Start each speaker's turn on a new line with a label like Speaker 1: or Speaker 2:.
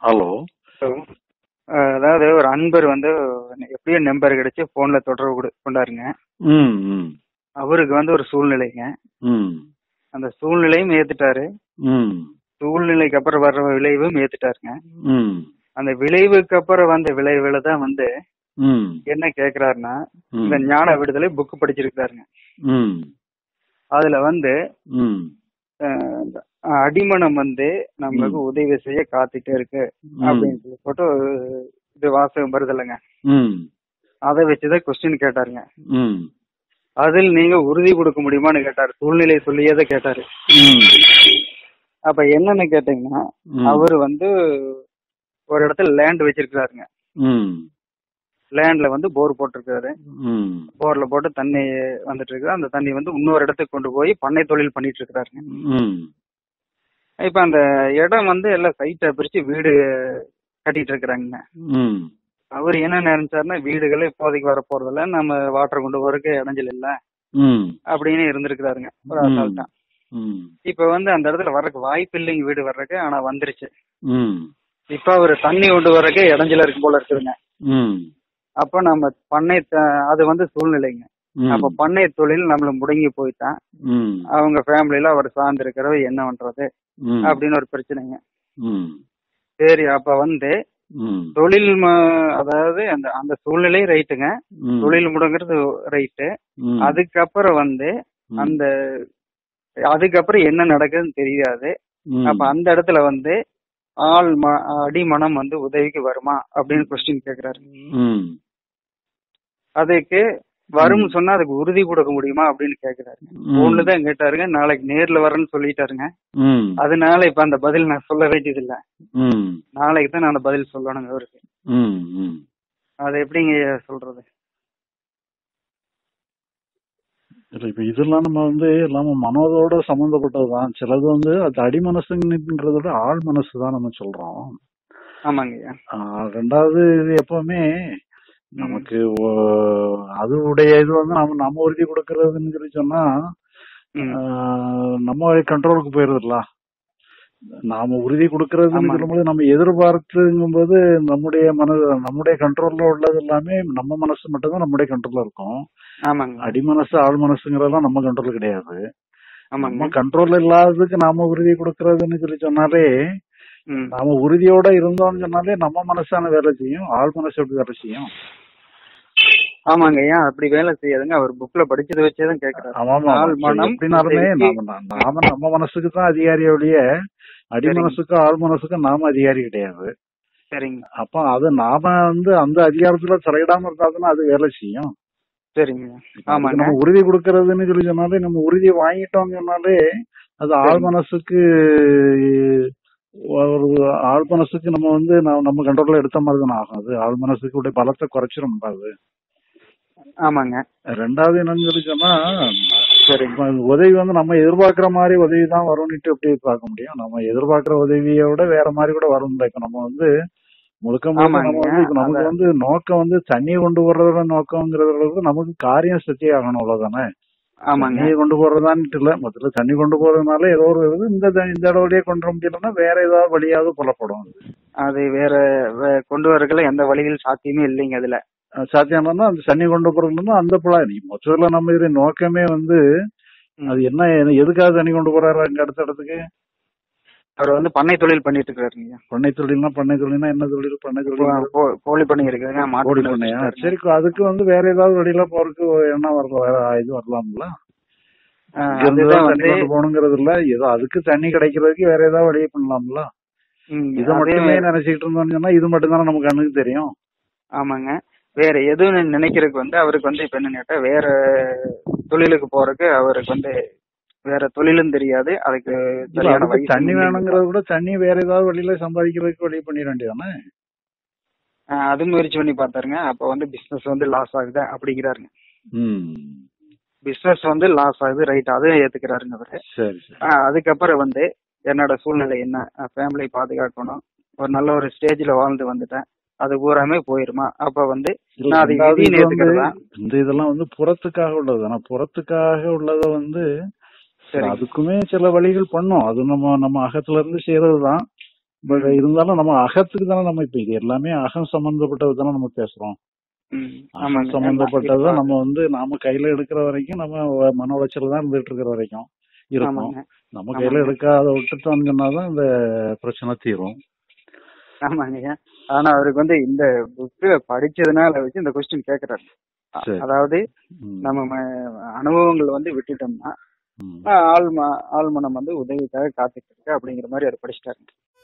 Speaker 1: Hello
Speaker 2: அஹ் அதாவது ஒரு அன்பர் வந்து எப்படியோ நம்பர் கிடைச்சு போன்ல தொடர்பு கொடு- கொண்டாருங்க
Speaker 1: ம் ம்
Speaker 2: அவருக்கு வந்து ஒரு சூழ்நிலைங்க
Speaker 1: ம்
Speaker 2: அந்த சூழ்நிலையும் ஏத்துட்டாரு
Speaker 1: ம்
Speaker 2: சூழ்நிலைக்கு அப்புறம் வர்ற விளைவும் ஏத்துட்டாருங்க
Speaker 1: ம்
Speaker 2: அந்த விளைவுக்கு அப்புறம் வந்த விளைவுல தான் வந்து
Speaker 1: ம்
Speaker 2: என்ன கேக்குறாருன்னா
Speaker 1: ம்
Speaker 2: இந்த ஞான விடுதலை புக் படிச்சிருக்காருங்க
Speaker 1: ம்
Speaker 2: அதுல வந்து
Speaker 1: ம்
Speaker 2: அஹ், இந்த அடிமனம் வந்து நம்மளுக்கு உதவி செய்ய காத்துட்டே இருக்கு அப்படின்னு சொல்லி போட்டு ஒரு இது வாசகம் வருது இல்லைங்க
Speaker 1: ம்
Speaker 2: அதை வச்சுதான் கொஸ்டின் கேட்டாருங்க
Speaker 1: ம்
Speaker 2: அதில் நீங்க உறுதி கொடுக்க முடியுமான்னு கேட்டாரு சூழ்நிலை சொல்லியே தான் கேட்டாரு
Speaker 1: ம்
Speaker 2: அப்ப என்னன்னு கேட்டீங்கன்னா
Speaker 1: ம்.
Speaker 2: அவர் வந்து ஒரு இடத்துல லேண்ட் வச்சிருக்காருங்க
Speaker 1: ம்
Speaker 2: லேண்ட்ல வந்து போர் போட்டிருக்காரு
Speaker 1: ம்
Speaker 2: போர்ல போட்டு தண்ணி வந்துட்டு இருக்கு அந்த தண்ணி வந்து இன்னொரு இடத்துக்கு கொண்டு போய் பண்ணை தொழில் பண்ணிட்டு இருக்காருங்க
Speaker 1: ம்
Speaker 2: இப்ப அந்த இடம் வந்து எல்லாம் சைட்டை பிரிச்சு வீடு கட்டிட்டு இருக்கிறாங்க
Speaker 1: ம்
Speaker 2: அவர் என்ன நினைச்சாருன்னா வீடுகளே இப்போதைக்கு வர போறதில்ல நம்ம வாட்டர் கொண்டு போறதுக்கு இடைஞ்சல் இல்ல
Speaker 1: ம்
Speaker 2: அப்படின்னு இருந்திருக்கிறாருங்க ஒரு
Speaker 1: ம்.
Speaker 2: அசால்ட்டா
Speaker 1: ம்
Speaker 2: இப்ப வந்து அந்த இடத்துல வர்றதுக்கு வாய்ப்பு இல்லைங்க வீடு வர்றதுக்கு ஆனா வந்துருச்சு
Speaker 1: ம்
Speaker 2: இப்ப அவர் தண்ணி கொண்டு வர்றதுக்கு இடைஞ்சலா இருக்கும் போல இருக்குதுங்க
Speaker 1: ம்
Speaker 2: அப்ப நம்ம பண்ணை த- அது வந்து சூழ்நிலைங்க
Speaker 1: ம்
Speaker 2: அப்ப பண்ணை தொழில் நம்மள முடங்கி போயிட்டான்
Speaker 1: ம்
Speaker 2: அவங்க ஃபேமிலியில அவர் சார்ந்து இருக்கிறவ என்ன பண்றது
Speaker 1: ம்
Speaker 2: அப்படின்னு ஒரு பிரச்சனைங்க
Speaker 1: ம்
Speaker 2: சரி அப்ப வந்து
Speaker 1: ம்
Speaker 2: தொழில் ம- அதாவது அந்த அந்த சூழ்நிலை ரைட்டுங்க
Speaker 1: ம்
Speaker 2: தொழில் முடங்குறது ரைட்டு
Speaker 1: ம்
Speaker 2: அதுக்கப்புறம் வந்து
Speaker 1: ம்
Speaker 2: அந்த அதுக்கப்புறம் என்ன நடக்குதுன்னு தெரியாது
Speaker 1: ம்
Speaker 2: அப்ப அந்த இடத்துல வந்து ஆள் ம- அடிமனம் வந்து உதவிக்கு வருமா அப்படின்னு கொஸ்டின் கேக்குறாரு
Speaker 1: ம்
Speaker 2: அதுக்கு வரும் சொன்னா அதுக்கு உறுதி கொடுக்க முடியுமா அப்படின்னு கேக்குறாரு ஒண்ணுதான் தான் கேட்டாருங்க நாளைக்கு நேர்ல வரேன்னு சொல்லிட்டாருங்க
Speaker 1: ம்
Speaker 2: அதனால இப்ப அந்த பதில் நான் சொல்ல வேண்டியது இல்ல
Speaker 1: ம்
Speaker 2: நாளைக்கு தான் நான் அந்த பதில் சொல்லணுங்க அவருக்கு
Speaker 1: ம் ம்
Speaker 2: அது எப்படிங்க சொல்றது
Speaker 1: இல்ல இப்ப இதெல்லாம் நம்ம வந்து எல்லாமே மனதோட சம்பந்தப்பட்டதுதான் சிலது வந்து அது அடிமனசுன்றத விட ஆள் மனசு தான் நம்ம சொல்றோம்
Speaker 2: ஆமாங்க ஐயா
Speaker 1: ஆஹ் ரெண்டாவது இது எப்பவுமே நமக்கு ஓ- அதுவுடைய இது வந்து நம்ம நம்ம உறுதி கொடுக்கறதுன்னு சொல்லி சொன்னா
Speaker 2: ம்.
Speaker 1: ஆஹ் நம்ம கண்ட்ரோலுக்கு போயிருதுல நாம உறுதி கொடுக்கறதுன்னு
Speaker 2: ஆமாங்க.
Speaker 1: சொல்லும்போது நம்ம எதிர்பார்த்துங்கும்போது நம்முடைய மன நம்முடைய கண்ட்ரோல்ல உள்ளது எல்லாமே நம்ம மனசு மட்டும்தான் நம்முடைய கண்ட்ரோல்ல இருக்கும்
Speaker 2: ஆமாங்க
Speaker 1: அடிமனசு ஆள் மனசுங்கிறதெல்லாம் நம்ம கண்ட்ரோல் கிடையாது
Speaker 2: ஆமாங்க
Speaker 1: நம்ம கண்ட்ரோல் இல்லாததுக்கு நாம உறுதி கொடுக்கறதுன்னு சொல்லி சொன்னாலே
Speaker 2: ம்.
Speaker 1: நாம உறுதியோட இருந்தோம்னு சொன்னாலே நம்ம மனசான வேலை செய்யும் ஆள் மனசு எப்படி வேலை செய்யும்
Speaker 2: ஆமாங்க ஐயா அப்படி வேலை செய்யாதுங்க அவர் புக்ல படிச்சதை வச்சேதான் கேக்குறாரு
Speaker 1: ஆமாமா
Speaker 2: ஆள் மனம்
Speaker 1: எப்படினாலுமே
Speaker 2: உதவிக்கு-
Speaker 1: நாம நாம நம்ம மனசுக்கு தான் அதிகாரி ஒழிய அடி
Speaker 2: சரிங்க.
Speaker 1: மனசுக்கும் ஆள் மனசுக்கும் நாம அதிகாரி கிடையாது
Speaker 2: சரிங்க
Speaker 1: அப்ப அது நாம வந்து அந்த அதிகாரத்துல தலையிடாம இருந்தாதான் அது வேலை செய்யும்
Speaker 2: சரிங்க
Speaker 1: அதுக்கு
Speaker 2: ஆமாங்க
Speaker 1: நம்ம உறுதி கொடுக்கறதுன்னு சொல்லி சொன்னாலே நம்ம உறுதி வாங்கிட்டோம்னு சொன்னாலே அது ஆள்
Speaker 2: சரிங்க.
Speaker 1: மனசுக்கு ஒரு ஆள் மனசுக்கு நம்ம வந்து நம்ம- நம்ம கண்ட்ரோல்ல எடுத்த மாதிரி தானே ஆகும் அது ஆள் மனசுக்கு உடைய பலத்தை குறைச்சிரும் அது
Speaker 2: ஆமாங்க
Speaker 1: ரெண்டாவது என்னன்னு சொல்லி சொன்னா
Speaker 2: சரிங்க
Speaker 1: இப்ப அது உதவி வந்து நம்ம எதிர்பார்க்கிற மாதிரி உதவி தான் வரும்னுட்டு எப்படி பார்க்க முடியும் நம்ம எதிர்பார்க்கிற உதவியை விட வேற மாதிரி கூட வரும் இப்ப நம்ம வந்து முழுக்க முழுக்க
Speaker 2: ஆமாங்க.
Speaker 1: நம்ம வந்து இப்ப நமக்கு
Speaker 2: அத-
Speaker 1: வந்து நோக்கம் வந்து தண்ணி கொண்டு போறதோட நோக்கம்ங்கிறத விட நமக்கு காரியம் சத்தி ஆகணும் அவ்வளவுதானே
Speaker 2: ஆமாங்க
Speaker 1: தண்ணியை கொண்டு போறதான்ட்டு இல்ல மொத்தத்துல தண்ணி கொண்டு போறதுனால ஏதோ ஒரு இது இந்த த- இந்த வழியே கொண்டு வர முடியலன்னா வேற ஏதாவது வழியாவது புலப்படும் அது.
Speaker 2: அது வேற வே- கொண்டு வரதுல எந்த வழியில் சாத்தியமே இல்லைங்க அதுல
Speaker 1: அஹ் சாத்தியம்னா அந்த தண்ணி கொண்டு போறதுன்னா அந்த புலா நீ மொத்தத்துல நம்ம இது நோக்கமே வந்து
Speaker 2: ம்.
Speaker 1: அது என்ன எதுக்காக தண்ணி கொண்டு போறாரு அங்க அடுத்த இடத்துக்கு
Speaker 2: அவர் வந்து பண்ணை தொழில் பண்ணிட்டு இருக்காருங்க
Speaker 1: பண்ணை தொழில்னா பண்ணை தொழில்னா என்ன தொழில் பண்ணை தொழில்
Speaker 2: கோ- கோழி பண்ணை இருக்குதுங்க மாட்டு
Speaker 1: கோடி
Speaker 2: பண்ணை
Speaker 1: பண்ணையா
Speaker 2: வச்சிருக்காருங்க.
Speaker 1: சரி அதுக்கு வந்து வேற ஏதாவது வழியில போறதுக்கு என்ன வரலாம் வேற இது வரலாம்ல
Speaker 2: ஆ,
Speaker 1: இங்க இருந்து
Speaker 2: அதுதான்
Speaker 1: தான்
Speaker 2: வந்து
Speaker 1: தண்ணி கொண்டு போகணுங்கிறது இல்ல ஏதோ அதுக்கு தண்ணி கிடைக்கிறதுக்கு வேற ஏதாவது வழியை பண்ணலாம்ல
Speaker 2: ம்,
Speaker 1: இதை
Speaker 2: அதே
Speaker 1: மட்டுமே நினைச்சிட்டு இருந்தோம்னு சொன்னா இது மட்டும் தானே நமக்கு கண்ணுக்கு தெரியும்
Speaker 2: ஆமாங்க வேற எதுவும் நினைக்கிறதுக்கு வந்து அவருக்கு வந்து இப்ப என்ன கேட்டா வேற தொழிலுக்கு போறதுக்கு அவருக்கு வந்து வேற தொழிலும் தெரியாது அதுக்கு
Speaker 1: இல்ல,
Speaker 2: சரியான
Speaker 1: அதுக்கு
Speaker 2: வயசும்
Speaker 1: தண்ணி
Speaker 2: இல்லைங்க.
Speaker 1: வேணுங்கிறத விட தண்ணி வேற ஏதாவது வழியில சம்பாதிக்கிறதுக்கு வழி பண்ணிட வேண்டியதானே
Speaker 2: ஆ, அது முயற்சி பண்ணி பார்த்தாருங்க அப்ப வந்து பிசினஸ் வந்து லாஸ் ஆகுது அப்படிங்கிறாருங்க
Speaker 1: ம்
Speaker 2: பிசினஸ் வந்து லாஸ் ஆகுது ரைட் அதுவும் ஏத்துக்கிறாருங்க அவரு
Speaker 1: சரி சரி
Speaker 2: ஆ, அதுக்கப்புறம் வந்து என்னோட சூழ்நிலை என்ன ஃபேமிலி பாதுகாக்கணும் ஒரு நல்ல ஒரு ஸ்டேஜ்ல வாழ்ந்து வந்துட்டேன் அது பூராமே போயிருமா அப்ப வந்து
Speaker 1: இல்ல,
Speaker 2: நான் அது
Speaker 1: ரெண்டாவது
Speaker 2: விதின்னு
Speaker 1: இது வந்து
Speaker 2: ஏத்துக்கிறதா
Speaker 1: இந்த இதெல்லாம் வந்து புறத்துக்காக உள்ளது ஆனா புறத்துக்காக உள்ளத வந்து
Speaker 2: சரி
Speaker 1: அதுக்குமே சில வழிகள் பண்ணும் அது நம்ம நம்ம அகத்துல இருந்து செய்யறதுதான் பட் இருந்தாலும் நம்ம அகத்துக்கு தானே நம்ம இப்ப இது எல்லாமே அகம் சம்பந்தப்பட்டது தானே நம்ம பேசுறோம்
Speaker 2: ம்,
Speaker 1: அகம்
Speaker 2: ஆமாங்க
Speaker 1: சம்பந்தப்பட்டதை
Speaker 2: இப்ப-
Speaker 1: நம்ம வந்து நாம கையில எடுக்கிற வரைக்கும் நம்ம மன உளைச்சல் தான் இருந்துட்டு இருக்கிற வரைக்கும் இருக்கும்
Speaker 2: ஆமாங்க
Speaker 1: நம்ம கையில
Speaker 2: ஆமாங்க.
Speaker 1: எடுக்காத விட்டுட்டோம்னு சொன்னாதான் இந்த பிரச்சனை தீரும்
Speaker 2: ஆமாங்க ஆனா அவருக்கு வந்து இந்த புக்கு படிச்சதுனால வச்சு இந்த கொஸ்டின் கேக்குறாரு
Speaker 1: சரி.
Speaker 2: அதாவது
Speaker 1: ம்.
Speaker 2: நம்ம ம- அனுபவங்கள் வந்து விட்டுட்டோம்னா
Speaker 1: ம்.
Speaker 2: ஆஹ் ஆழ்ம ஆழ்மனம் வந்து உதவிக்காக காத்துட்டு இருக்கு அப்படிங்கிற மாதிரி அவர் படிச்சிட்டாரு